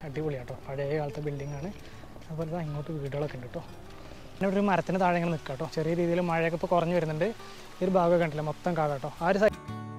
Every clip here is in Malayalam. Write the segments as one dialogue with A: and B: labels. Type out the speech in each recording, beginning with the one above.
A: അടിപൊളിയാട്ടോ പഴയ കാലത്തെ ബിൽഡിംഗ് ആണ് അതുപോലെ ദാ ഇങ്ങോട്ട് വീടുകളൊക്കെ ഉണ്ട് കേട്ടോ പിന്നെ ഇവിടെ ഒരു മരത്തിന് താഴെ ഇങ്ങനെ നിൽക്കാം കേട്ടോ ചെറിയ രീതിയിൽ മഴയൊക്കെ ഇപ്പോൾ കുറഞ്ഞു വരുന്നുണ്ട് ഈ ഒരു ഭാഗമൊക്കെ കണ്ടില്ല മൊത്തം കാട് കേട്ടോ ആ ഒരു സൈഡ്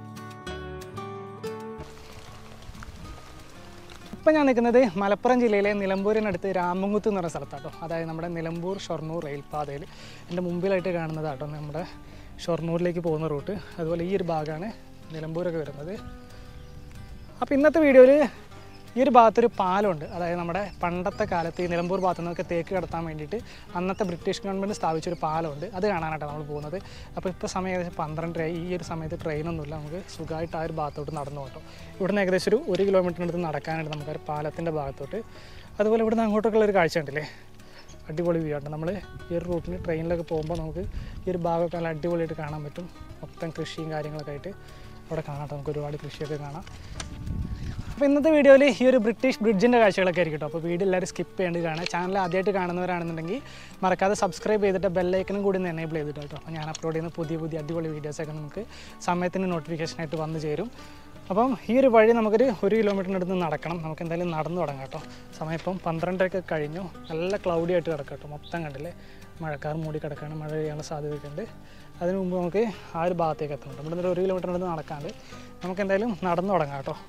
A: ഇപ്പം ഞാൻ നിൽക്കുന്നത് മലപ്പുറം ജില്ലയിലെ നിലമ്പൂരിനടുത്ത് രാമങ്കുത്ത് എന്ന് പറയുന്ന സ്ഥലത്താട്ടോ അതായത് നമ്മുടെ നിലമ്പൂർ ഷൊർണൂർ റെയിൽപാതയിൽ എൻ്റെ മുമ്പിലായിട്ട് കാണുന്നതാട്ടോ നമ്മുടെ ഷൊർണൂരിലേക്ക് പോകുന്ന റൂട്ട് അതുപോലെ ഈ ഒരു ഭാഗമാണ് നിലമ്പൂരൊക്കെ വരുന്നത് അപ്പോൾ ഇന്നത്തെ വീഡിയോയിൽ ഈ ഒരു ഭാഗത്തൊരു പാലമുണ്ട് അതായത് നമ്മുടെ പണ്ടത്തെ കാലത്ത് ഈ നിലമ്പൂർ ഭാഗത്തു നിന്നൊക്കെ തേക്ക് കടത്താൻ വേണ്ടിയിട്ട് അന്നത്തെ ബ്രിട്ടീഷ് ഗവൺമെൻറ് സ്ഥാപിച്ചൊരു പാലമുണ്ട് അത് കാണാനായിട്ടാണ് നമ്മൾ പോകുന്നത് അപ്പോൾ ഇപ്പോൾ സമയം ഏകദേശം പന്ത്രണ്ടരയായി ഈ ഒരു സമയത്ത് ട്രെയിനൊന്നുമില്ല നമുക്ക് സുഖമായിട്ട് ആ ഒരു ഭാഗത്തോട്ട് നടന്നു പോകട്ടോ ഇവിടുന്ന് ഏകദേശം ഒരു ഒരു കിലോമീറ്ററിനടുത്ത് നടക്കാനായിട്ട് നമുക്ക് ആ ഒരു പാലത്തിൻ്റെ ഭാഗത്തോട്ട് അതുപോലെ ഇവിടുന്ന് അങ്ങോട്ടൊക്കെ ഒരു കാഴ്ച ഉണ്ടല്ലേ അടിപൊളി വ്യൂ ആണ് നമ്മൾ ഈ ഒരു റൂട്ടിന് ട്രെയിനിലൊക്കെ പോകുമ്പോൾ നമുക്ക് ഈ ഒരു ഭാഗമൊക്കെ നല്ല അടിപൊളിയായിട്ട് കാണാൻ പറ്റും മൊത്തം കൃഷിയും കാര്യങ്ങളൊക്കെ ആയിട്ട് അവിടെ കാണാം ട്ടോ. നമുക്ക് ഒരുപാട് കൃഷിയൊക്കെ കാണാം അപ്പോൾ ഇന്നത്തെ വീഡിയോയിൽ ഈ ഒരു ബ്രിട്ടീഷ് ബ്രിഡ്ജിൻ്റെ കാഴ്ചകളൊക്കെ ആയിരിക്കും കേട്ടോ അപ്പോൾ വീഡിയോ എല്ലാവരും സ്കിപ്പ് ചെയ്യേണ്ടി കാണാം ചാനൽ ആദ്യമായിട്ട് കാണുന്നവരാണെന്നുണ്ടെങ്കിൽ മറക്കാതെ സബ്സ്ക്രൈബ് ചെയ്തിട്ട് ബെല്ലൈക്കനും കൂടി ഒന്ന് എനേബിൾ ചെയ്തിട്ട് കേട്ടോ അപ്പോൾ ഞാൻ അപ്ലോഡ് ചെയ്യുന്ന പുതിയ പുതിയ അടിപൊളി വീഡിയോസൊക്കെ നമുക്ക് സമയത്തിന് നോട്ടിഫിക്കേഷനായിട്ട് വന്നു ചേരും അപ്പം ഈ ഒരു വഴി നമുക്കൊരു ഒരു കിലോമീറ്ററിനടുത്ത് നടക്കണം നമുക്ക് എന്തായാലും നടന്നു തുടങ്ങാം കേട്ടോ സമയം ഇപ്പം പന്ത്രണ്ടരയൊക്കെ കഴിഞ്ഞു നല്ല ക്ലൗഡി ആയിട്ട് കിടക്കാം കേട്ടോ മൊത്തം കണ്ടില്ലേ മഴക്കാർ മൂടി കിടക്കാണ് മഴ പെയ്യാനുള്ള സാധ്യതയൊക്കെ ഉണ്ട് അതിന് മുമ്പ് നമുക്ക് ആ ഒരു ഭാഗത്തേക്ക് എത്തണം ഇവിടെ നിന്ന് ഒരു കിലോമീറ്ററിനടുത്ത് നടക്കാണ്ട് നമുക്ക് എന്തായാലും നടന്നു തുടങ്ങാം കേട്ടോ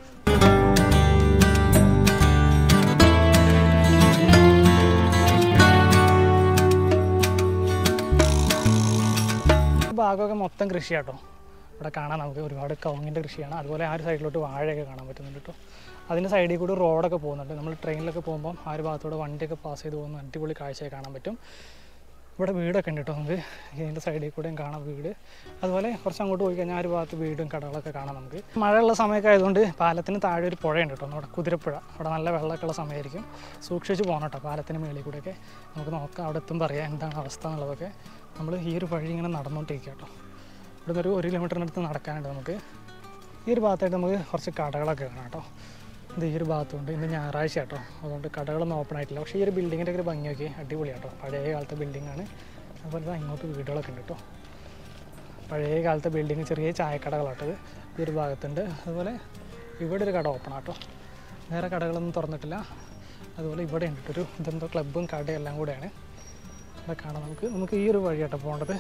A: ഈ ഭാഗമൊക്കെ മൊത്തം കൃഷിയാട്ടോ ഇവിടെ കാണാൻ നമുക്ക് ഒരുപാട് കവുങ്ങിൻ്റെ കൃഷിയാണ് അതുപോലെ ആ ഒരു സൈഡിലോട്ട് വാഴയൊക്കെ കാണാൻ പറ്റുന്നുണ്ട് കേട്ടോ അതിൻ്റെ സൈഡിൽ കൂടി റോഡൊക്കെ പോകുന്നുണ്ട് നമ്മൾ ട്രെയിനിലൊക്കെ പോകുമ്പോൾ ആ ഒരു ഭാഗത്തൂടെ വണ്ടിയൊക്കെ പാസ് ചെയ്ത് പോകുന്ന അടിപൊളി കാഴ്ചയൊക്കെ കാണാൻ പറ്റും ഇവിടെ വീടൊക്കെ ഉണ്ട് കേട്ടോ നമുക്ക് ഇതിൻ്റെ സൈഡിൽ കൂടെയും കാണാം വീട് അതുപോലെ കുറച്ച് അങ്ങോട്ട് പോയി കഴിഞ്ഞാൽ ആ ഒരു ഭാഗത്ത് വീടും കടകളൊക്കെ കാണാം നമുക്ക് മഴയുള്ള സമയമൊക്കെ ആയതുകൊണ്ട് പാലത്തിന് താഴെ ഒരു പുഴയുണ്ട് കേട്ടോ നമ്മുടെ കുതിരപ്പുഴ അവിടെ നല്ല വെള്ളമൊക്കെ ഉള്ള സമയമായിരിക്കും സൂക്ഷിച്ച് പോകണം കേട്ടോ പാലത്തിന് മേളിൽ കൂടെയൊക്കെ നമുക്ക് നോക്കാം അവിടെ എത്തുമ്പോൾ അറിയാം എന്താണ് അവസ്ഥ എന്നുള്ളതൊക്കെ നമ്മൾ ഈ ഒരു വഴി ഇങ്ങനെ നടന്നുകൊണ്ടിരിക്കുക കേട്ടോ ഇവിടെ നിന്ന് ഒരു ഒരു കിലോമീറ്ററിനടുത്ത് നടക്കാനുണ്ട് നമുക്ക് ഈ ഒരു ഭാഗത്തായിട്ട് നമുക്ക് കുറച്ച് കടകളൊക്കെ കാണാം കേട്ടോ ഇത് ഈ ഒരു ഭാഗത്തുണ്ട് ഇന്ന് ഞായറാഴ്ച കേട്ടോ അതുകൊണ്ട് കടകളൊന്നും ഓപ്പൺ ആയിട്ടില്ല പക്ഷേ ഈ ഒരു ബിൽഡിങ്ങിൻ്റെ ഒക്കെ ഒരു ഭംഗിയൊക്കെ അടിപൊളിയാണ് കേട്ടോ പഴയ കാലത്തെ ബിൽഡിംഗ് ആണ് അതുപോലെ ദാ ഇങ്ങോട്ട് വീടുകളൊക്കെ ഉണ്ട് കേട്ടോ പഴയ കാലത്തെ ബിൽഡിങ് ചെറിയ ചായക്കടകളാട്ടത് ഈ ഒരു ഭാഗത്തുണ്ട് അതുപോലെ ഇവിടെ ഒരു കട ഓപ്പൺ ആട്ടോ വേറെ കടകളൊന്നും തുറന്നിട്ടില്ല അതുപോലെ ഇവിടെ ഉണ്ട് കേട്ടോ ഒരു ഇതെന്തോ ക്ലബ്ബും കടയും എല്ലാം കൂടെയാണ് ഇവിടെ കാണാം നമുക്ക് നമുക്ക് ഈ ഒരു വഴിയാട്ടോ പോകേണ്ടത്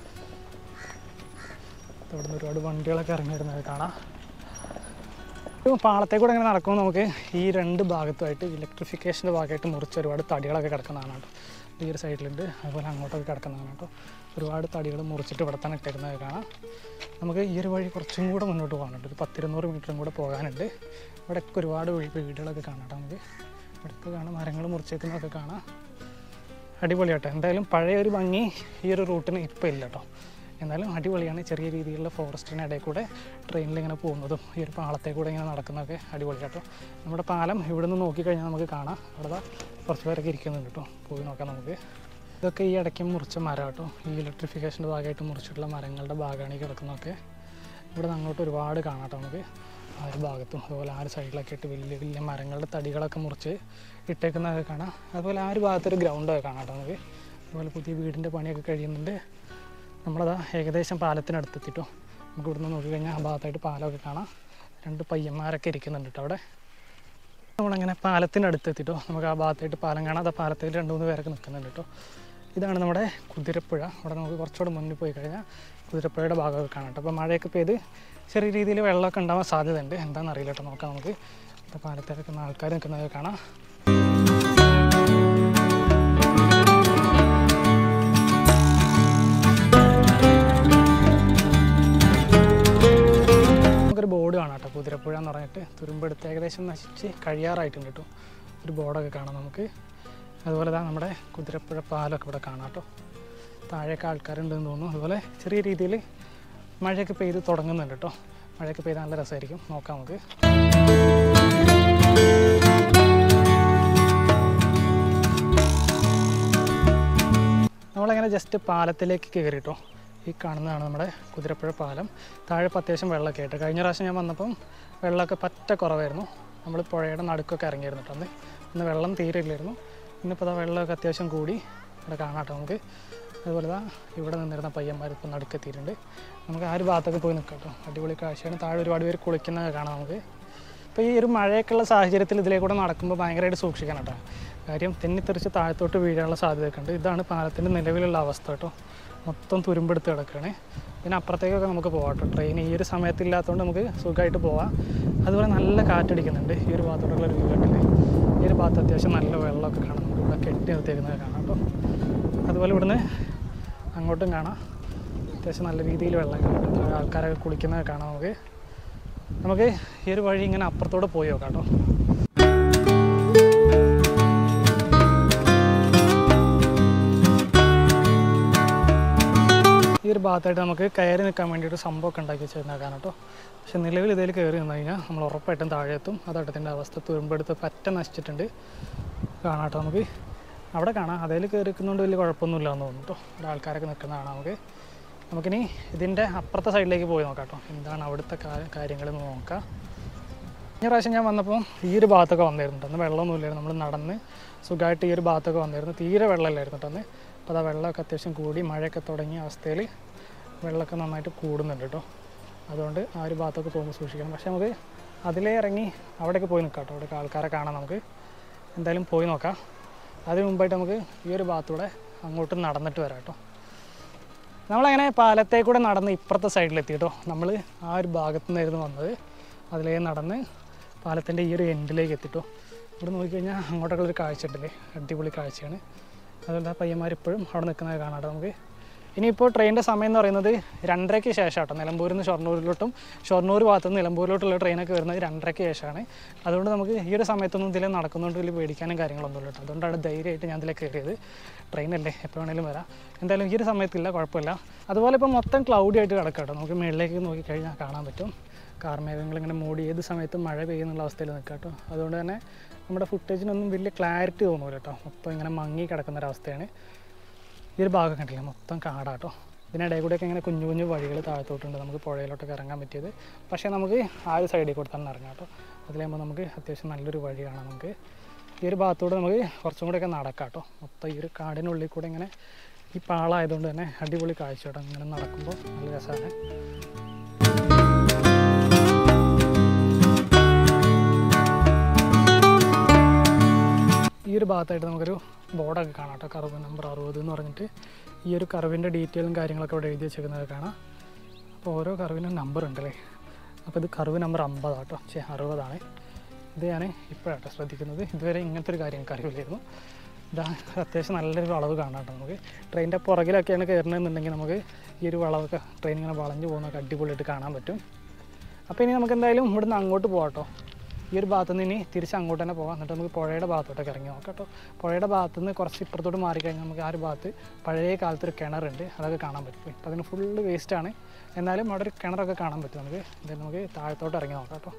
A: ഇവിടെ നിന്ന് ഒരുപാട് വണ്ടികളൊക്കെ ഇറങ്ങിയിടുന്നത് കാണാം ഒരു പാളത്തെ കൂടെ ഇങ്ങനെ നടക്കുമ്പോൾ നമുക്ക് ഈ രണ്ട് ഭാഗത്തുമായിട്ട് ഇലക്ട്രിഫിക്കേഷൻ്റെ ഭാഗമായിട്ട് മുറിച്ച് ഒരുപാട് തടികളൊക്കെ കിടക്കുന്നതാണ് കേട്ടോ ഈ ഒരു സൈഡിലുണ്ട് അതുപോലെ അങ്ങോട്ടൊക്കെ കിടക്കുന്നതാണ് കേട്ടോ ഒരുപാട് തടികൾ മുറിച്ചിട്ട് ഇവിടെ തന്നെ ഇട്ടേക്കുന്നത് കാണാം നമുക്ക് ഈ ഒരു വഴി കുറച്ചും കൂടെ മുന്നോട്ട് പോകാനുണ്ട് ഒരു പത്തിരുന്നൂറ് മീറ്ററും കൂടെ പോകാനുണ്ട് ഇവിടെയൊക്കെ ഒരുപാട് വീ- വീടുകളൊക്കെ കാണാം കേട്ടോ നമുക്ക് ഇവിടെയൊക്കെ കാണാം മരങ്ങൾ മുറിച്ചേക്കുന്നതൊക്കെ കാണാം അടിപൊളിയാട്ടോ എന്തായാലും പഴയ ഒരു ഭംഗി ഈ ഒരു റൂട്ടിന് ഇപ്പോൾ ഇല്ല കേട്ടോ എന്നാലും അടിപൊളിയാണ് ചെറിയ രീതിയിലുള്ള ഫോറസ്റ്റിന് ഇടയിൽ കൂടെ ട്രെയിനിൽ ഇങ്ങനെ പോകുന്നതും ഈ ഒരു പാളത്തെ കൂടെ ഇങ്ങനെ നടക്കുന്നതൊക്കെ അടിപൊളിയാട്ടോ നമ്മുടെ പാലം ഇവിടെ നിന്ന് നോക്കിക്കഴിഞ്ഞാൽ നമുക്ക് കാണാം അവിടെ ദാ കുറച്ച് പേരൊക്കെ ഇരിക്കുന്നുണ്ട് കേട്ടോ പോയി നോക്കാം നമുക്ക് ഇതൊക്കെ ഈ ഇടയ്ക്ക് മുറിച്ച മരം കേട്ടോ ഈ ഇലക്ട്രിഫിക്കേഷൻ്റെ ഭാഗമായിട്ട് മുറിച്ചിട്ടുള്ള മരങ്ങളുടെ ഭാഗമാണ് ഈ കിടക്കുന്നതൊക്കെ ഇവിടെ നിന്ന് അങ്ങോട്ട് ഒരുപാട് കാണാം കേട്ടോ നമുക്ക് ആ ഒരു ഭാഗത്തും അതുപോലെ ആ ഒരു സൈഡിലൊക്കെ ഇട്ട് വലിയ വലിയ മരങ്ങളുടെ തടികളൊക്കെ മുറിച്ച് ഇട്ടേക്കുന്നതൊക്കെ കാണാം അതുപോലെ ആ ഒരു ഭാഗത്തൊരു ഗ്രൗണ്ടൊക്കെ കാണാം കേട്ടോ നമുക്ക് അതുപോലെ പുതിയ വീടിൻ്റെ പണിയൊക്കെ കഴിയുന്നുണ്ട് നമ്മളതാ ഏകദേശം പാലത്തിനടുത്തെത്തിട്ടോ നമുക്ക് ഇവിടുന്ന് നോക്കിക്കഴിഞ്ഞാൽ ആ ഭാഗത്തായിട്ട് പാലമൊക്കെ കാണാം രണ്ട് പയ്യന്മാരൊക്കെ ഇരിക്കുന്നുണ്ട് കേട്ടോ അവിടെ നമ്മളങ്ങനെ പാലത്തിനടുത്തെത്തിട്ടോ നമുക്ക് ആ ഭാഗത്തായിട്ട് പാലം കാണാം അത് പാലത്തിൽ രണ്ട് മൂന്ന് പേരൊക്കെ നിൽക്കുന്നുണ്ട് കേട്ടോ ഇതാണ് നമ്മുടെ കുതിരപ്പുഴ അവിടെ നമുക്ക് കുറച്ചുകൂടെ മുന്നിൽ പോയി കഴിഞ്ഞാൽ കുതിരപ്പുഴയുടെ ഭാഗമൊക്കെ കാണാം കേട്ടോ അപ്പോൾ മഴയൊക്കെ പെയ്ത് ചെറിയ രീതിയിൽ വെള്ളമൊക്കെ ഉണ്ടാവാൻ സാധ്യതയുണ്ട് എന്താണെന്ന് അറിയില്ല കേട്ടോ നോക്കാം നമുക്ക് ഇപ്പോൾ പാലത്തിലൊക്കെ ആൾക്കാർ നിൽക്കുന്നതൊക്കെ കാണാം നമുക്കൊരു ബോർഡ് കാണാം കേട്ടോ കുതിരപ്പുഴ എന്ന് പറഞ്ഞിട്ട് തുരുമ്പെടുത്ത് ഏകദേശം നശിച്ച് കഴിയാറായിട്ടുണ്ട് കേട്ടോ ഒരു ബോർഡൊക്കെ കാണാം നമുക്ക് അതുപോലെ തന്നെ നമ്മുടെ കുതിരപ്പുഴ പാലമൊക്കെ ഇവിടെ കാണാം കേട്ടോ താഴെയൊക്കെ ആൾക്കാരുണ്ടെന്ന് തോന്നുന്നു അതുപോലെ ചെറിയ രീതിയിൽ മഴയൊക്കെ പെയ്ത് തുടങ്ങുന്നുണ്ട് കേട്ടോ മഴയൊക്കെ പെയ്ത് നല്ല രസമായിരിക്കും നോക്കാം നമുക്ക് നമ്മളങ്ങനെ ജസ്റ്റ് പാലത്തിലേക്ക് കയറി കേട്ടോ ഈ കാണുന്നതാണ് നമ്മുടെ കുതിരപ്പുഴ പാലം താഴെ ഇപ്പോൾ അത്യാവശ്യം വെള്ളമൊക്കെ ആയിട്ട് കഴിഞ്ഞ പ്രാവശ്യം ഞാൻ വന്നപ്പം വെള്ളമൊക്കെ പറ്റ കുറവായിരുന്നു നമ്മൾ പുഴയുടെ നടുക്കൊക്കെ ഇറങ്ങിയിരുന്നു കേട്ടോ അന്ന് ഇന്ന് വെള്ളം തീരെ ഇല്ലായിരുന്നു ഇന്നിപ്പോൾ ആ വെള്ളമൊക്കെ അത്യാവശ്യം കൂടി ഇവിടെ കാണാം കേട്ടോ നമുക്ക് അതുപോലെ ദാ ഇവിടെ നിന്നിരുന്ന പയ്യന്മാർ ഇപ്പോൾ നടുക്കെത്തിയിട്ടുണ്ട് നമുക്ക് ആ ഒരു ഭാഗത്തൊക്കെ പോയി നിൽക്കാം കേട്ടോ അടിപൊളി കാഴ്ചയാണ് താഴെ ഒരുപാട് പേര് കുളിക്കുന്നത് കാണാം നമുക്ക് അപ്പോൾ ഈ ഒരു മഴയൊക്കെയുള്ള സാഹചര്യത്തിൽ ഇതിലേ കൂടെ നടക്കുമ്പോൾ ഭയങ്കരമായിട്ട് സൂക്ഷിക്കണം കേട്ടോ കാര്യം തെന്നിത്തെറിച്ച് താഴത്തോട്ട് വീഴാനുള്ള സാധ്യതയൊക്കെ ഉണ്ട് ഇതാണ് പാലത്തിൻ്റെ നിലവിലുള്ള അവസ്ഥ കേട്ടോ മൊത്തം തുരുമ്പെടുത്ത് കിടക്കുകയാണ് പിന്നെ അപ്പുറത്തേക്കൊക്കെ നമുക്ക് പോകാം കേട്ടോ ട്രെയിൻ ഈ ഒരു സമയത്തില്ലാത്തതുകൊണ്ട് നമുക്ക് സുഖമായിട്ട് പോവാം അതുപോലെ നല്ല കാറ്റടിക്കുന്നുണ്ട് ഈ ഒരു ഭാഗത്തോട്ടുള്ള ഒരു വ്യൂ കണ്ടില്ലേ ഈ ഒരു ഭാഗത്ത് അത്യാവശ്യം നല്ല വെള്ളമൊക്കെ കാണാം നമുക്ക് ഇവിടെ കെട്ടി നിർത്തിയേക്കുന്നത് കാണാം കേട്ടോ അതുപോലെ ഇവിടുന്ന് അങ്ങോട്ടും കാണാം അത്യാവശ്യം നല്ല രീതിയിൽ വെള്ളം കാണാം താഴെ ആൾക്കാരൊക്കെ കുളിക്കുന്നത് കാണാം നമുക്ക് നമുക്ക് ഈ ഒരു വഴി ഇങ്ങനെ അപ്പുറത്തോടെ പോയി നോക്കാം കേട്ടോ ഈ ഒരു ഭാഗത്തായിട്ട് നമുക്ക് കയറി നിൽക്കാൻ വേണ്ടിയിട്ട് സംഭവമൊക്കെ ഉണ്ടാക്കി വെച്ചിരുന്നേക്കാൻ കേട്ടോ പക്ഷെ നിലവിൽ ഇതിൽ കയറി നിന്ന് കഴിഞ്ഞാൽ നമ്മൾ ഉറപ്പായിട്ടും താഴെ എത്തും അതട്ടത്തിൻ്റെ അവസ്ഥ തുരുമ്പെടുത്ത് പറ്റ നശിച്ചിട്ടുണ്ട് കാണാം കേട്ടോ നമുക്ക് അവിടെ കാണാം അതിൽ കയറി നിൽക്കുന്നതുകൊണ്ട് വലിയ കുഴപ്പമൊന്നുമില്ല എന്ന് തോന്നുന്നു കേട്ടോ ഇവിടെ ആൾക്കാരൊക്കെ നിൽക്കുന്ന കാണാം നമുക്ക് നമുക്കിനി ഇതിൻ്റെ അപ്പുറത്തെ സൈഡിലേക്ക് പോയി നോക്കാം കേട്ടോ എന്താണ് അവിടുത്തെ കാര്യങ്ങൾ നോക്കാം കഴിഞ്ഞ പ്രാവശ്യം ഞാൻ വന്നപ്പോൾ ഈ ഒരു ഭാഗത്തൊക്കെ വന്നിരുന്നു അന്ന് വെള്ളമൊന്നുമില്ലായിരുന്നു നമ്മൾ നടന്ന് സുഖമായിട്ട് ഈ ഒരു ഭാഗത്തൊക്കെ വന്നിരുന്നു തീരെ വെള്ളമില്ലായിരുന്നു കേട്ടോ അന്ന് അപ്പോൾ അതാ വെള്ളമൊക്കെ അത്യാവശ്യം കൂടി മഴയൊക്കെ തുടങ്ങിയ അവസ്ഥയിൽ വെള്ളമൊക്കെ നന്നായിട്ട് കൂടുന്നുണ്ട് കേട്ടോ അതുകൊണ്ട് ആ ഒരു ഭാഗത്തൊക്കെ പോകുമ്പോൾ സൂക്ഷിക്കണം പക്ഷേ നമുക്ക് അതിലേ ഇറങ്ങി അവിടെയൊക്കെ പോയി നിൽക്കാം കേട്ടോ അവിടെയൊക്കെ ആൾക്കാരെ കാണാം നമുക്ക് എന്തായാലും പോയി നോക്കാം അതിന് മുമ്പായിട്ട് നമുക്ക് ഈ ഒരു ഭാഗത്തൂടെ അങ്ങോട്ട് നടന്നിട്ട് വരാം കേട്ടോ നമ്മളങ്ങനെ പാലത്തേ കൂടെ നടന്ന് ഇപ്പുറത്തെ സൈഡിലെത്തി കേട്ടോ നമ്മൾ ആ ഒരു ഭാഗത്തു നിന്നായിരുന്നു വന്നത് അതിലേ നടന്ന് പാലത്തിൻ്റെ ഈ ഒരു എൻഡിലേക്ക് എത്തിട്ടോ ഇവിടെ നോക്കിക്കഴിഞ്ഞാൽ അങ്ങോട്ടൊക്കെ ഒരു കാഴ്ച ഉണ്ടല്ലേ അടിപൊളി കാഴ്ചയാണ് അതുപോലെ ആ പയ്യന്മാർ ഇപ്പോഴും അവിടെ നിൽക്കുന്നത് കാണാം കേട്ടോ നമുക്ക് ഇനിയിപ്പോൾ ട്രെയിനിൻ്റെ സമയം എന്ന് പറയുന്നത് രണ്ടരയ്ക്ക് ശേഷം കേട്ടോ നിലമ്പൂരിൽ നിന്ന് ഷൊർണൂരിലോട്ടും ഷൊർണൂർ ഭാഗത്തു നിന്ന് നിലമ്പൂരിലോട്ടുള്ള ട്രെയിനൊക്കെ വരുന്നത് രണ്ടരയ്ക്ക് ശേഷമാണ് അതുകൊണ്ട് നമുക്ക് ഈ ഒരു സമയത്തൊന്നും ഇതിൽ നടക്കുന്നതുകൊണ്ട് വലിയ പേടിക്കാനും കാര്യങ്ങളൊന്നും ഇല്ല കേട്ടോ അതുകൊണ്ടാണ് ധൈര്യമായിട്ട് ഞാൻ ഇതിലേക്ക് കയറിയത് ട്രെയിനല്ലേ എപ്പോൾ വേണേലും വരാം എന്തായാലും ഈ ഒരു സമയത്തില്ല കുഴപ്പമില്ല അതുപോലെ ഇപ്പോൾ മൊത്തം ക്ലൗഡി ആയിട്ട് കിടക്കാം കേട്ടോ നമുക്ക് മുകളിലേക്ക് നോക്കിക്കഴിഞ്ഞാൽ കാണാൻ പറ്റും കാർമേഘങ്ങൾ ഇങ്ങനെ മൂടി ഏത് സമയത്തും മഴ പെയ്യുന്നുള്ള അവസ്ഥയിൽ നിൽക്കുക കേട്ടോ അതുകൊണ്ട് തന്നെ നമ്മുടെ ഫുട്ടേജിനൊന്നും വലിയ ക്ലാരിറ്റി തോന്നൂല കേട്ടോ മൊത്തം ഇങ്ങനെ മങ്ങി കിടക്കുന്ന ഒരവസ്ഥയാണ് ഈ ഒരു ഭാഗം കണ്ടില്ല മൊത്തം കാടാട്ടോ ഇതിനിടയിൽ കൂടെയൊക്കെ ഇങ്ങനെ കുഞ്ഞു കുഞ്ഞു വഴികൾ താഴത്തോട്ടുണ്ട് നമുക്ക് പുഴയിലോട്ടൊക്കെ ഇറങ്ങാൻ പറ്റിയത് പക്ഷേ നമുക്ക് ആ ഒരു സൈഡിൽ കൂടെ തന്നെ ഇറങ്ങാം കേട്ടോ അതിലാകുമ്പോൾ നമുക്ക് അത്യാവശ്യം നല്ലൊരു വഴി കാണാം നമുക്ക് ഈ ഒരു ഭാഗത്തൂടെ നമുക്ക് കുറച്ചും കൂടെയൊക്കെ നടക്കാം കേട്ടോ മൊത്തം ഈ ഒരു കാടിനുള്ളിൽ കൂടെ ഇങ്ങനെ ഈ പാളായതുകൊണ്ട് തന്നെ അടിപൊളി കാഴ്ച കേട്ടോ ഇങ്ങനെ നടക്കുമ്പോൾ നല്ല രസമാണ് ഈ ഒരു ഭാഗത്തായിട്ട് നമുക്കൊരു ബോർഡൊക്കെ കാണാം കേട്ടോ കർവ് നമ്പർ അറുപത് എന്ന് പറഞ്ഞിട്ട് ഈ ഒരു കർവിൻ്റെ ഡീറ്റെയിലും കാര്യങ്ങളൊക്കെ ഇവിടെ എഴുതി വെച്ചേക്കുന്നത് കാണാം അപ്പോൾ ഓരോ കർവിനും നമ്പർ ഉണ്ടല്ലേ അപ്പോൾ ഇത് കർവ് നമ്പർ അമ്പതാണ് കേട്ടോ ചേ അറുപതാണ് ഇത് ഞാൻ ഇപ്പോഴാട്ടോ ശ്രദ്ധിക്കുന്നത് ഇതുവരെ ഇങ്ങനത്തെ ഒരു കാര്യം എനിക്ക് അറിയില്ലായിരുന്നു ഇതാ അത്യാവശ്യം നല്ലൊരു വളവ് കാണാം കേട്ടോ നമുക്ക് ട്രെയിനിൻ്റെ പുറകിലൊക്കെയാണ് കയറണമെന്നുണ്ടെങ്കിൽ നമുക്ക് ഈ ഒരു വളവൊക്കെ ട്രെയിൻ ഇങ്ങനെ വളഞ്ഞു പോകുന്നതൊക്കെ അടിപൊളിയായിട്ട് കാണാൻ പറ്റും അപ്പോൾ ഇനി നമുക്ക് എന്തായാലും ഇവിടുന്ന് അങ്ങോട്ട് പോകാം കേട്ടോ ഈ ഒരു ഭാഗത്തു നിന്ന് ഇനി തിരിച്ച് അങ്ങോട്ട് തന്നെ പോകാം എന്നിട്ട് നമുക്ക് പുഴയുടെ ഭാഗത്തോട്ടൊക്കെ ഇറങ്ങി നോക്കാം കേട്ടോ പുഴയുടെ ഭാഗത്തു നിന്ന് കുറച്ച് ഇപ്പുറത്തോട്ട് മാറിക്കഴിഞ്ഞാൽ നമുക്ക് ആ ഒരു ഭാഗത്ത് പഴയ കാലത്തൊരു കിണറുണ്ട് അതൊക്കെ കാണാൻ പറ്റും ഇപ്പം അതിന് ഫുള്ള് വേസ്റ്റാണ് എന്നാലും അവിടെ ഒരു കിണറൊക്കെ കാണാൻ പറ്റും നമുക്ക് എന്തായാലും നമുക്ക് താഴത്തോട്ട് ഇറങ്ങി നോക്കാം കേട്ടോ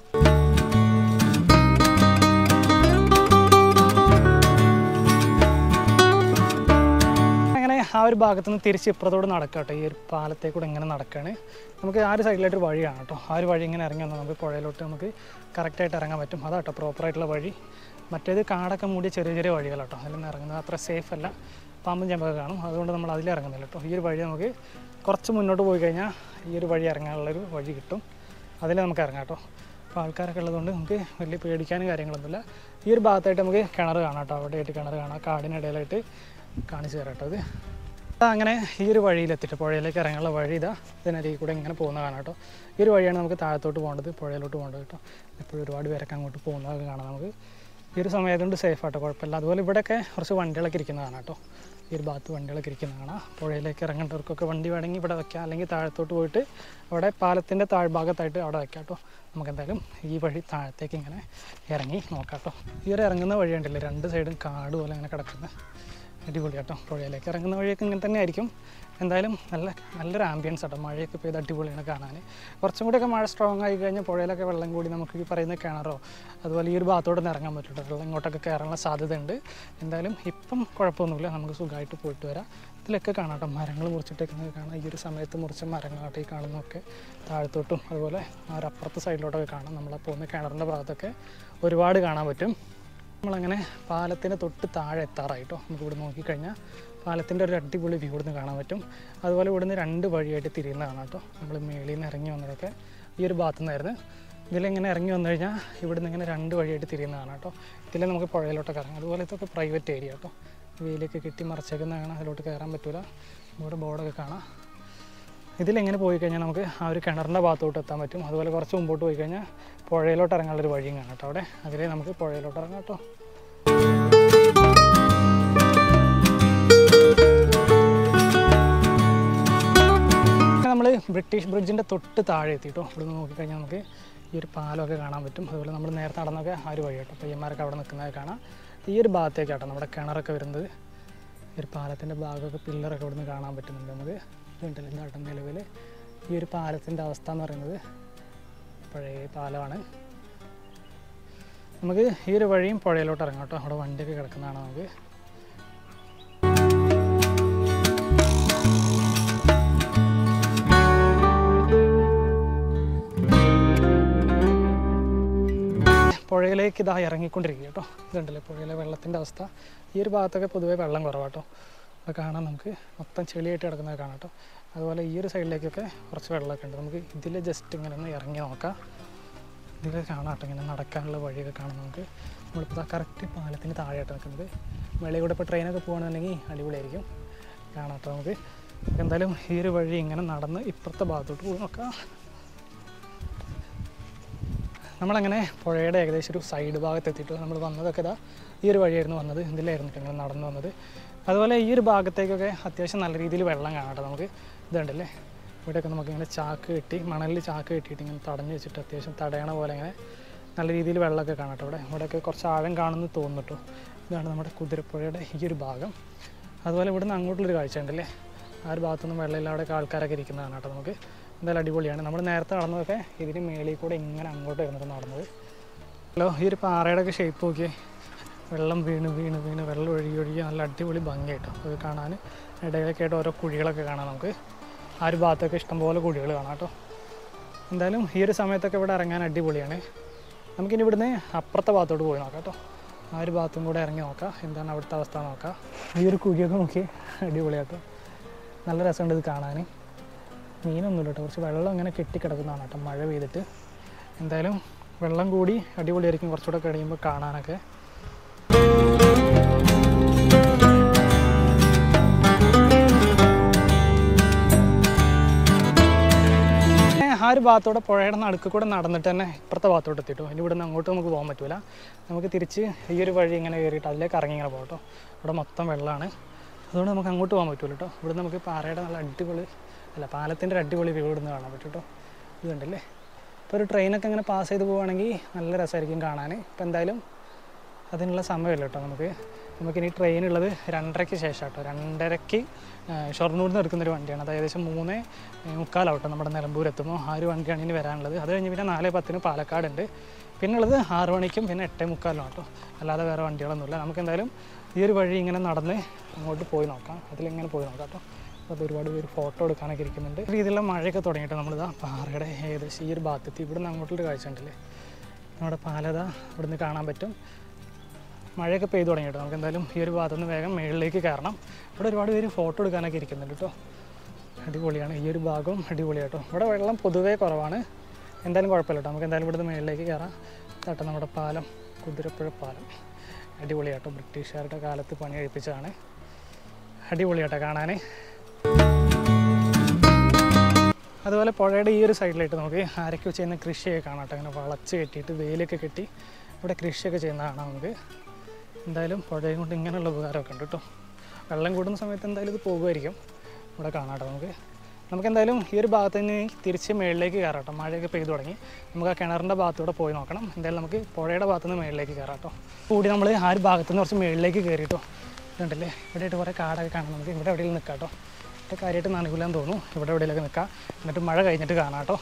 A: അങ്ങനെ ആ ഒരു ഭാഗത്ത് നിന്ന് തിരിച്ച് ഇപ്പുറത്തോട് നടക്കാം കേട്ടോ ഈ ഒരു പാലത്തെ കൂടെ ഇങ്ങനെ നടക്കുകയാണ് നമുക്ക് ആ ഒരു സൈഡിലായിട്ട് ഒരു വഴിയാണ് കേട്ടോ ആ ഒരു വഴി ഇങ്ങനെ ഇറങ്ങി വന്നാൽ നമുക്ക് പുഴയിലോട്ട് നമുക്ക് കറക്റ്റായിട്ട് ഇറങ്ങാൻ പറ്റും അതാട്ടോ പ്രോപ്പറായിട്ടുള്ള വഴി മറ്റേത് കാടൊക്കെ മൂടിയ ചെറിയ ചെറിയ വഴികളാട്ടോ അതിൽ നിന്ന് ഇറങ്ങുന്നത് അത്ര സേഫ് അല്ല പാമ്പും ചെമ്പൊക്കെ കാണും അതുകൊണ്ട് നമ്മൾ അതിൽ ഇറങ്ങുന്നില്ല കേട്ടോ ഈ ഒരു വഴി നമുക്ക് കുറച്ച് മുന്നോട്ട് പോയി കഴിഞ്ഞാൽ ഈ ഒരു വഴി ഇറങ്ങാനുള്ളൊരു വഴി കിട്ടും അതിൽ നമുക്ക് ഇറങ്ങാം കേട്ടോ അപ്പോൾ ആൾക്കാരൊക്കെ ഉള്ളതുകൊണ്ട് നമുക്ക് വലിയ പേടിക്കാനും കാര്യങ്ങളൊന്നുമില്ല ഈ ഒരു ഭാഗത്തായിട്ട് നമുക്ക് കിണർ കാണാം കേട്ടോ അവിടെയായിട്ട് കിണർ കാണാം കാടിനിടയിലായിട്ട് കാണിച്ചു തരാം കേട്ടോ ഇത് ഇതാ അങ്ങനെ ഈ ഒരു വഴിയിലെത്തിയിട്ട് പുഴയിലേക്ക് ഇറങ്ങാനുള്ള വഴി ഇതാ ഇതിനരികിൽ കൂടെ ഇങ്ങനെ പോകുന്ന കാണാം കേട്ടോ ഈ ഒരു വഴിയാണ് നമുക്ക് താഴത്തോട്ട് പോകേണ്ടത് പുഴയിലോട്ട് പോകേണ്ടത് കേട്ടോ എപ്പോഴും ഒരുപാട് പേരൊക്കെ അങ്ങോട്ട് പോകുന്നതൊക്കെ കാണാം നമുക്ക് ഈ ഒരു സമയത്തുകൊണ്ട് സേഫ് ആട്ടോ കുഴപ്പമില്ല അതുപോലെ ഇവിടെയൊക്കെ കുറച്ച് വണ്ടികളൊക്കെ ഇരിക്കുന്ന കാണാം കേട്ടോ ഈ ഒരു ഭാഗത്ത് വണ്ടികളൊക്കെ ഇരിക്കുന്ന കാണാം പുഴയിലേക്ക് ഇറങ്ങേണ്ടവർക്കൊക്കെ വണ്ടി വേണമെങ്കിൽ ഇവിടെ വെക്കാം അല്ലെങ്കിൽ താഴത്തോട്ട് പോയിട്ട് അവിടെ പാലത്തിൻ്റെ താഴ്ഭാഗത്തായിട്ട് അവിടെ വെക്കാം കേട്ടോ നമുക്ക് എന്തായാലും ഈ വഴി താഴത്തേക്ക് ഇങ്ങനെ ഇറങ്ങി നോക്കാം കേട്ടോ ഈ ഒരു ഇറങ്ങുന്ന വഴി ഉണ്ടല്ലേ രണ്ട് സൈഡും കാട് പോലെ ഇങ്ങനെ കിടക്കുന്ന അടിപൊളി കേട്ടോ പുഴയിലേക്ക് ഇറങ്ങുന്ന വഴിയൊക്കെ ഇങ്ങനെ തന്നെ ആയിരിക്കും എന്തായാലും നല്ല നല്ലൊരു ആംബിയൻസ് കേട്ടോ മഴയൊക്കെ പെയ്ത് അടിപൊളിയാണ് കാണാൻ കുറച്ചും കൂടിയൊക്കെ മഴ സ്ട്രോങ് ആയി കഴിഞ്ഞാൽ പുഴയിലൊക്കെ വെള്ളം കൂടി നമുക്ക് ഈ പറയുന്ന കിണറോ അതുപോലെ ഈ ഒരു ഭാഗത്തോട്ട് നിന്ന് ഇറങ്ങാൻ പറ്റും കേട്ടോ വെള്ളം ഇങ്ങോട്ടൊക്കെ കയറാനുള്ള സാധ്യതയുണ്ട് എന്തായാലും ഇപ്പം കുഴപ്പമൊന്നുമില്ല നമുക്ക് സുഖമായിട്ട് പോയിട്ട് വരാം ഇതിലൊക്കെ കാണാം കേട്ടോ മരങ്ങൾ മുറിച്ചിട്ടേക്കുന്നത് കാണാം ഈ ഒരു സമയത്ത് മുറിച്ച മരങ്ങളായിട്ട് ഈ കാണുന്നതൊക്കെ താഴത്തോട്ടും അതുപോലെ ആ ഒരു അപ്പുറത്തെ സൈഡിലോട്ടൊക്കെ കാണാം നമ്മളെ പോകുന്ന കിണറിൻ്റെ ഭാഗത്തൊക്കെ ഒരുപാട് കാണാൻ പറ്റും നമ്മളങ്ങനെ പാലത്തിന് തൊട്ട് താഴെ എത്താറായിട്ടോ നമുക്ക് ഇവിടെ നോക്കിക്കഴിഞ്ഞാൽ പാലത്തിൻ്റെ ഒരു അടിപൊളി വ്യൂ ഇവിടുന്ന് കാണാൻ പറ്റും അതുപോലെ ഇവിടുന്ന് രണ്ട് വഴിയായിട്ട് തിരിയുന്ന കാണാം കേട്ടോ നമ്മൾ മേളിൽ നിന്ന് ഇറങ്ങി വന്നതൊക്കെ ഈ ഒരു ഭാഗത്തു നിന്നായിരുന്നു ഇതിലിങ്ങനെ ഇറങ്ങി വന്നു കഴിഞ്ഞാൽ ഇവിടുന്ന് ഇങ്ങനെ രണ്ട് വഴിയായിട്ട് തിരിയുന്നതാണ് കേട്ടോ ഇതിൽ നമുക്ക് പുഴയിലോട്ടൊക്കെ ഇറങ്ങാം അതുപോലെ ഇതൊക്കെ പ്രൈവറ്റ് ഏരിയ കേട്ടോ വെയിലൊക്കെ കെട്ടി മറച്ചേക്കുന്ന കാണാം അതിലോട്ട് കയറാൻ പറ്റില്ല ഇവിടെ ബോർഡൊക്കെ കാണാം ഇതിലെങ്ങനെ പോയി കഴിഞ്ഞാൽ നമുക്ക് ആ ഒരു കിണറിൻ്റെ ഭാഗത്തോട്ട് എത്താൻ പറ്റും അതുപോലെ കുറച്ച് മുമ്പോട്ട് പോയി കഴിഞ്ഞാൽ പുഴയിലോട്ട് ഇറങ്ങാനുള്ളൊരു വഴിയും കാണാം കേട്ടോ അവിടെ അതിലേ നമുക്ക് പുഴയിലോട്ട് ഇറങ്ങാം കേട്ടോ നമ്മൾ ബ്രിട്ടീഷ് ബ്രിഡ്ജിൻ്റെ തൊട്ട് താഴെ എത്തിയിട്ടോ ഇവിടെ നിന്ന് നോക്കിക്കഴിഞ്ഞാൽ നമുക്ക് ഈ ഒരു പാലമൊക്കെ കാണാൻ പറ്റും അതുപോലെ നമ്മൾ നേരത്തെ നടന്നൊക്കെ ആ ഒരു വഴി കേട്ടോ പയ്യന്മാരൊക്കെ അവിടെ നിൽക്കുന്നത് കാണാം ഈ ഒരു ഭാഗത്തേക്കാട്ടോ നമ്മുടെ കിണറൊക്കെ വരുന്നത് ഈ ഒരു പാലത്തിൻ്റെ ഭാഗമൊക്കെ പില്ലറൊക്കെ ഇവിടെ നിന്ന് കാണാൻ പറ്റുന്നുണ്ട് നമുക്ക് ഇതുണ്ടല്ലോ ഇതാട്ടം നിലവിൽ ഈ ഒരു പാലത്തിൻ്റെ അവസ്ഥ എന്ന് പറയുന്നത് പഴയ പാലമാണ് നമുക്ക് ഈ ഒരു വഴിയും പുഴയിലോട്ട് ഇറങ്ങാം കേട്ടോ അവിടെ വണ്ടിയൊക്കെ കിടക്കുന്നതാണ് നമുക്ക് പുഴയിലേക്ക് ഇതാ ഇറങ്ങിക്കൊണ്ടിരിക്കുക കേട്ടോ ഇതുണ്ടല്ലേ പുഴയിലെ വെള്ളത്തിൻ്റെ അവസ്ഥ ഈ ഒരു ഭാഗത്തൊക്കെ പൊതുവേ വെള്ളം കുറവാട്ടോ അത് കാണാം നമുക്ക് മൊത്തം ചെളിയായിട്ട് കിടക്കുന്നത് കാണാം കേട്ടോ അതുപോലെ ഈ ഒരു സൈഡിലേക്കൊക്കെ കുറച്ച് വെള്ളമൊക്കെ ഉണ്ട് നമുക്ക് ഇതിൽ ജസ്റ്റ് ഇങ്ങനെ ഒന്ന് ഇറങ്ങി നോക്കാം ഇതിൽ കാണാം കേട്ടോ ഇങ്ങനെ നടക്കാനുള്ള വഴിയൊക്കെ കാണാം നമുക്ക് നമ്മളിപ്പോൾ കറക്റ്റ് പാലത്തിന് താഴെയായിട്ട് നിൽക്കുന്നത് വെളിയിൽ കൂടെ ഇപ്പോൾ ട്രെയിനൊക്കെ പോകുകയാണെന്നുണ്ടെങ്കിൽ അടിപൊളിയായിരിക്കും കാണാം കേട്ടോ നമുക്ക് നമുക്ക് എന്തായാലും ഈ ഒരു വഴി ഇങ്ങനെ നടന്ന് ഇപ്പുറത്തെ ഭാഗത്തോട്ട് പോയി നോക്കാം നമ്മളങ്ങനെ പുഴയുടെ ഏകദേശം ഒരു സൈഡ് ഭാഗത്ത് എത്തിയിട്ട് നമ്മൾ വന്നതൊക്കെ ഇതാ ഈ ഒരു വഴിയായിരുന്നു വന്നത് ഇതിലായിരുന്നു കേട്ടോ ഇങ്ങനെ നടന്നു വന്നത് അതുപോലെ ഈ ഒരു ഭാഗത്തേക്കൊക്കെ അത്യാവശ്യം നല്ല രീതിയിൽ വെള്ളം കാണാം കേട്ടോ നമുക്ക് ഇതുണ്ടല്ലേ ഇവിടെയൊക്കെ നമുക്ക് ഇങ്ങനെ ചാക്ക് കെട്ടി മണലിൽ ചാക്ക് കെട്ടിയിട്ട് ഇങ്ങനെ തടഞ്ഞു വെച്ചിട്ട് അത്യാവശ്യം തടയണ പോലെ ഇങ്ങനെ നല്ല രീതിയിൽ വെള്ളമൊക്കെ കാണാം കേട്ടോ ഇവിടെ ഇവിടെയൊക്കെ കുറച്ച് ആഴം കാണുമെന്ന് തോന്നുന്നു കേട്ടോ ഇതാണ് നമ്മുടെ കുതിരപ്പുഴയുടെ ഈ ഒരു ഭാഗം അതുപോലെ ഇവിടുന്ന് അങ്ങോട്ടുള്ളൊരു കാഴ്ച ഉണ്ടല്ലേ ആ ഒരു ഭാഗത്തൊന്നും വെള്ളമില്ല അവിടെയൊക്കെ ആൾക്കാരൊക്കെ ഇരിക്കുന്നതാണ് കേട്ടോ നമുക്ക് എന്തായാലും അടിപൊളിയാണ് നമ്മൾ നേരത്തെ നടന്നതൊക്കെ ഇതിന് മേളിൽ കൂടെ ഇങ്ങനെ അങ്ങോട്ട് ഇരുന്നിട്ട് നടന്നത് ഹലോ ഈ ഒരു പാറയുടെ ഒക്കെ ഷേപ്പ് നോക്കിയേ വെള്ളം വീണ് വീണ് വീണ് വെള്ളം ഒഴുകി ഒഴുകി നല്ല അടിപൊളി ഭംഗിയായിട്ടോ അത് കാണാൻ ഇടയിലൊക്കെ ആയിട്ട് ഓരോ കുഴികളൊക്കെ കാണാം നമുക്ക് ആ ഒരു ഭാഗത്തൊക്കെ ഇഷ്ടംപോലെ കുഴികൾ കാണാം കേട്ടോ എന്തായാലും ഈ ഒരു സമയത്തൊക്കെ ഇവിടെ ഇറങ്ങാൻ അടിപൊളിയാണ് നമുക്കിനി ഇവിടുന്ന് അപ്പുറത്തെ ഭാഗത്തോട്ട് പോയി നോക്കാം കേട്ടോ ആ ഒരു ഭാഗത്തും കൂടെ ഇറങ്ങി നോക്കാം എന്താണ് അവിടുത്തെ അവസ്ഥ നോക്കാം ഈ ഒരു കുഴിയൊക്കെ നോക്കി അടിപൊളിയാട്ടോ നല്ല രസമുണ്ട് ഇത് കാണാൻ മീനൊന്നുമില്ല കേട്ടോ കുറച്ച് വെള്ളം ഇങ്ങനെ കെട്ടിക്കിടക്കുന്നതാണ് കേട്ടോ മഴ പെയ്തിട്ട് എന്തായാലും വെള്ളം കൂടി അടിപൊളിയായിരിക്കും കുറച്ചുകൂടെ കഴിയുമ്പോൾ കാണാനൊക്കെ പിന്നെ ആ ഒരു ഭാഗത്തൂടെ പുഴയുടെ നടുക്ക് കൂടെ നടന്നിട്ട് തന്നെ ഇപ്പുറത്തെ ഭാഗത്തോട്ട് എത്തിട്ടോ ഇനി ഇവിടുന്ന് അങ്ങോട്ട് നമുക്ക് പോകാൻ പറ്റില്ല നമുക്ക് തിരിച്ച് ഈ ഒരു വഴി ഇങ്ങനെ കയറിയിട്ട് അതിലേക്ക് ഇറങ്ങി ഇങ്ങനെ പോകട്ടോ ഇവിടെ മൊത്തം വെള്ളമാണ് അതുകൊണ്ട് നമുക്ക് അങ്ങോട്ട് പോകാൻ പറ്റില്ല കേട്ടോ ഇവിടെ നമുക്ക് പാറയുടെ നല്ല അടിപൊളി അല്ല പാലത്തിൻ്റെ ഒരു അടിപൊളി വ്യൂ ഇവിടുന്ന് കാണാൻ പറ്റും കേട്ടോ ഇത് കണ്ടില്ലേ ഇപ്പോൾ ഒരു ട്രെയിനൊക്കെ ഇങ്ങനെ പാസ് ചെയ്ത് പോവുകയാണെങ്കിൽ നല്ല രസമായിരിക്കും കാണാൻ ഇപ്പം എന്തായാലും അതിനുള്ള സമയമില്ല കേട്ടോ നമുക്ക് നമുക്കിനി ട്രെയിൻ ഉള്ളത് രണ്ടരയ്ക്ക് ശേഷം കേട്ടോ രണ്ടരയ്ക്ക് ആ, ഷൊർണൂരിൽ നിന്ന് എടുക്കുന്നൊരു വണ്ടിയാണ് അത് ഏകദേശം മൂന്ന് മുക്കാലാവട്ടെ നമ്മുടെ നിലമ്പൂർ എത്തുമ്പോൾ ആ ഒരു വണ്ടിയാണ് ഇനി വരാനുള്ളത് അത് കഴിഞ്ഞ് പിന്നെ നാല് പത്തിന് പാലക്കാടുണ്ട് പിന്നെ ഉള്ളത് ആറ് മണിക്കും പിന്നെ എട്ടേ മുക്കാലും കേട്ടോ അല്ലാതെ വേറെ വണ്ടികളൊന്നുമില്ല നമുക്ക് എന്തായാലും ഈ ഒരു വഴി ഇങ്ങനെ നടന്ന് അങ്ങോട്ട് പോയി നോക്കാം അതിലിങ്ങനെ പോയി നോക്കാം കേട്ടോ അത് ഒരുപാട് പേര് ഫോട്ടോ എടുക്കാനൊക്കെ ഇരിക്കുന്നുണ്ട് ഈ രീതിയിലുള്ള മഴയൊക്കെ തുടങ്ങിയിട്ട് നമ്മളിതാ പാറയുടെ ഏകദേശം ഈ ഒരു ഭാഗത്തെത്തി ഇവിടെ നിന്ന് അങ്ങോട്ടൊരു കാഴ്ച ഉണ്ടല്ലേ നമ്മുടെ പാലത ഇവിടുന്ന് കാണാൻ പറ്റും മഴയൊക്കെ പെയ്തു തുടങ്ങിയിട്ട് നമുക്ക് എന്തായാലും ഈ ഒരു ഭാഗത്തു നിന്ന് വേഗം മുകളിലേക്ക് കയറണം ഇവിടെ ഒരുപാട് പേര് ഫോട്ടോ എടുക്കാനൊക്കെ ഇരിക്കുന്നുണ്ട് കേട്ടോ അടിപൊളിയാണ് ഈ ഒരു ഭാഗവും അടിപൊളിയാട്ടോ ഇവിടെ വെള്ളം പൊതുവേ കുറവാണ് എന്തായാലും കുഴപ്പമില്ല കേട്ടോ നമുക്ക് എന്തായാലും ഇവിടുന്ന് മുകളിലേക്ക് കയറാം തട്ട നമ്മുടെ പാലം കുതിരപ്പുഴ പാലം അടിപൊളിയാട്ടോ ബ്രിട്ടീഷുകാരുടെ കാലത്ത് പണി കഴിപ്പിച്ചതാണ് അടിപൊളിയാട്ടോ കാണാൻ അതുപോലെ പുഴയുടെ ഈ ഒരു സൈഡിലായിട്ട് നമുക്ക് ആരൊക്കെ ചെയ്യുന്ന കൃഷിയൊക്കെ കാണാം കേട്ടോ അങ്ങനെ വളച്ച് കെട്ടിയിട്ട് വെയിലൊക്കെ കെട്ടി ഇവിടെ കൃഷിയൊക്കെ ചെയ്യുന്ന കാണാം നമുക്ക് എന്തായാലും പുഴയും കൊണ്ട് ഇങ്ങനെയുള്ള ഉപകാരമൊക്കെ ഉണ്ട് കേട്ടോ വെള്ളം കൂടുന്ന സമയത്ത് എന്തായാലും ഇത് പോകുമായിരിക്കും ഇവിടെ കാണാം കേട്ടോ നമുക്ക് നമുക്ക് എന്തായാലും ഈ ഒരു ഭാഗത്ത് നിന്ന് തിരിച്ച് മേളിലേക്ക് കയറാം കേട്ടോ മഴയൊക്കെ പെയ്തു തുടങ്ങി നമുക്ക് ആ കിണറിൻ്റെ ഭാഗത്തൂടെ പോയി നോക്കണം എന്തായാലും നമുക്ക് പുഴയുടെ ഭാഗത്ത് നിന്ന് മേളിലേക്ക് കയറാം കേട്ടോ കൂടി നമ്മൾ ആ ഒരു ഭാഗത്ത് നിന്ന് കുറച്ച് മേളിലേക്ക് കയറിയിട്ടോ ഇതുണ്ടല്ലേ ഇവിടെയായിട്ട് കുറേ കാടൊക്കെ കാണാം നമുക്ക് ഇവിടെ എവിടെയെങ്കിലും നിൽക്കാം കേട്ടോ ഇവിടെ കാര്യമായിട്ട് നനകില്ലാന്ന് തോന്നുന്നു ഇവിടെ എവിടെയെങ്കിലൊക്കെ നിൽക്കാം എന്നിട്ട് മഴ കഴിഞ്ഞിട്ട് കാണാം കേട്ടോ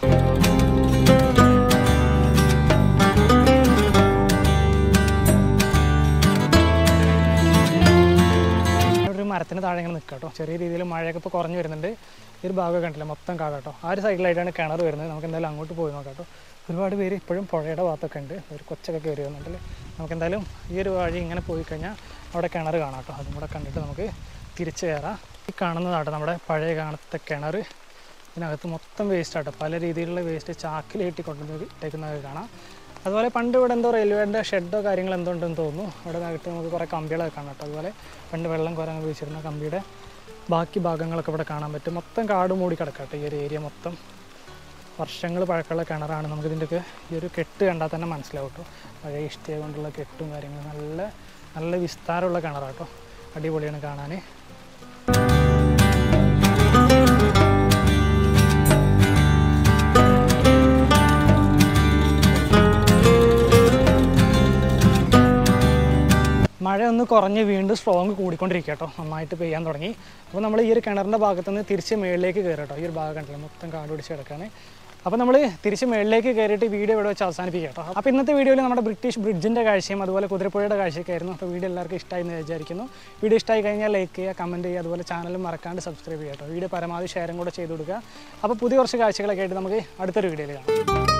A: ഇവിടെ ഒരു മരത്തിന് താഴെ ഇങ്ങനെ നിൽക്കാം കേട്ടോ ചെറിയ രീതിയിൽ മഴയൊക്കെ ഇപ്പോൾ കുറഞ്ഞു വരുന്നുണ്ട് ഈ ഒരു ഭാഗമൊക്കെ കണ്ടില്ല മൊത്തം കാട് കേട്ടോ ആ ഒരു സൈഡിലായിട്ടാണ് കിണർ വരുന്നത് നമുക്ക് എന്തായാലും അങ്ങോട്ട് പോയി നോക്കാം കേട്ടോ ഒരുപാട് പേര് ഇപ്പോഴും പുഴയുടെ ഭാഗത്തൊക്കെ ഉണ്ട് ഒരു കൊച്ചൊക്കെ കയറി വന്നിട്ടുണ്ടല്ലേ നമുക്ക് എന്തായാലും ഈ ഒരു വഴി ഇങ്ങനെ പോയി കഴിഞ്ഞാൽ അവിടെ കിണർ കാണാം കേട്ടോ അതും കൂടെ കണ്ടിട്ട് നമുക്ക് തിരിച്ചു കയറാം ഈ കാണുന്നതാട്ടോ നമ്മുടെ പഴയ കാണത്തെ കിണർ ഇതിനകത്ത് മൊത്തം വേസ്റ്റ് ആട്ടോ പല രീതിയിലുള്ള വേസ്റ്റ് ചാക്കിലേറ്റി കൊണ്ടുവന്ന് ഇട്ടേക്കുന്നത് കാണാം അതുപോലെ പണ്ട് ഇവിടെ എന്തോ റെയിൽവേൻ്റെ ഷെഡോ കാര്യങ്ങളോ എന്തോ ഉണ്ടെന്ന് തോന്നുന്നു അവിടെ നകത്ത് നമുക്ക് കുറേ കമ്പികളൊക്കെ കാണാം കേട്ടോ അതുപോലെ പണ്ട് വെള്ളം കോരാൻ ഉപയോഗിച്ചിരുന്ന കമ്പിയുടെ ബാക്കി ഭാഗങ്ങളൊക്കെ ഇവിടെ കാണാൻ പറ്റും മൊത്തം കാട് മൂടി കിടക്കട്ടെ ഈ ഒരു ഏരിയ മൊത്തം വർഷങ്ങൾ പഴക്കമുള്ള കിണറാണ് നമുക്കിതിൻ്റെയൊക്കെ ഈ ഒരു കെട്ട് കണ്ടാൽ തന്നെ മനസ്സിലാവും കേട്ടോ പഴയ ഇഷ്ടിക കൊണ്ടുള്ള കെട്ടും കാര്യങ്ങളും നല്ല നല്ല വിസ്താരമുള്ള കിണറാട്ടോ അടിപൊളിയാണ് കാണാൻ മഴ ഒന്ന് കുറഞ്ഞ് വീണ്ടും സ്ട്രോങ് കൂടിക്കൊണ്ടിരിക്കുക കേട്ടോ നന്നായിട്ട് പെയ്യാൻ തുടങ്ങി അപ്പോൾ നമ്മൾ ഈ ഒരു കിണറിൻ്റെ ഭാഗത്ത് നിന്ന് തിരിച്ച് മേളിലേക്ക് കയറി കേട്ടോ ഈ ഒരു ഭാഗം കണ്ടില്ല മൊത്തം കാട് പിടിച്ച് കിടക്കാണ് അപ്പോൾ നമ്മൾ തിരിച്ച് മേളിലേക്ക് കയറിയിട്ട് വീഡിയോ ഇവിടെ വെച്ച് അവസാനിപ്പിക്കുക കേട്ടോ അപ്പോൾ ഇന്നത്തെ വീഡിയോയിൽ നമ്മുടെ ബ്രിട്ടീഷ് ബ്രിഡ്ജിൻ്റെ കാഴ്ചയും അതുപോലെ കുതിരപ്പുഴയുടെ കാഴ്ചയൊക്കെ ആയിരുന്നു അപ്പോൾ വീഡിയോ എല്ലാവർക്കും ഇഷ്ടമായി എന്ന് വിചാരിക്കുന്നു വീഡിയോ ഇഷ്ടമായി കഴിഞ്ഞാൽ ലൈക്ക് ചെയ്യുക കമൻറ്റ് ചെയ്യുക അതുപോലെ ചാനലും മറക്കാണ്ട് സബ്സ്ക്രൈബ് ചെയ്യുക കേട്ടോ വീഡിയോ പരമാവധി ഷെയറും കൂടെ ചെയ്ത് കൊടുക്കുക അപ്പോൾ പുതിയ കുറച്ച് കാഴ്ചകളൊക്കെ ആയിട്ട് നമുക്ക് അടുത്തൊരു വീഡിയോയിൽ കാണാം